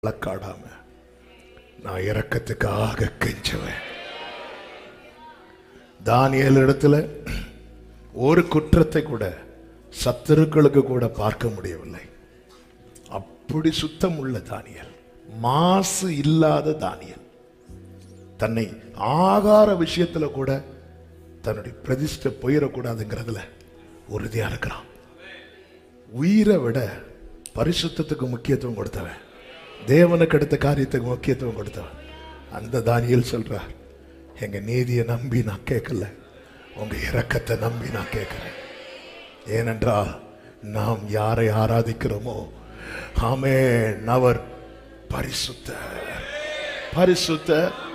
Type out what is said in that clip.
வழக்காடாம நான் இறக்கத்துக்காக கெஞ்சுவேன் தானியல் இடத்துல ஒரு குற்றத்தை கூட சத்துருக்களுக்கு கூட பார்க்க முடியவில்லை அப்படி சுத்தம் உள்ள தானியல் மாசு இல்லாத தானியல் தன்னை ஆகார விஷயத்துல கூட தன்னுடைய பிரதிஷ்டை போயிடக்கூடாதுங்கிறதுல உறுதியா இருக்கிறான் உயிரை விட பரிசுத்தத்துக்கு முக்கியத்துவம் கொடுத்தவன் தேவனுக்கு அடுத்த காரியத்துக்கு முக்கியத்துவம் கொடுத்தவன் அந்த தானியல் சொல்றார் எங்க நீதியை நம்பி நான் கேட்கல உங்க இரக்கத்தை நம்பி நான் கேட்கிறேன் ஏனென்றால் நாம் யாரை ஆராதிக்கிறோமோ ஆமே அவர் பரிசுத்த பரிசுத்த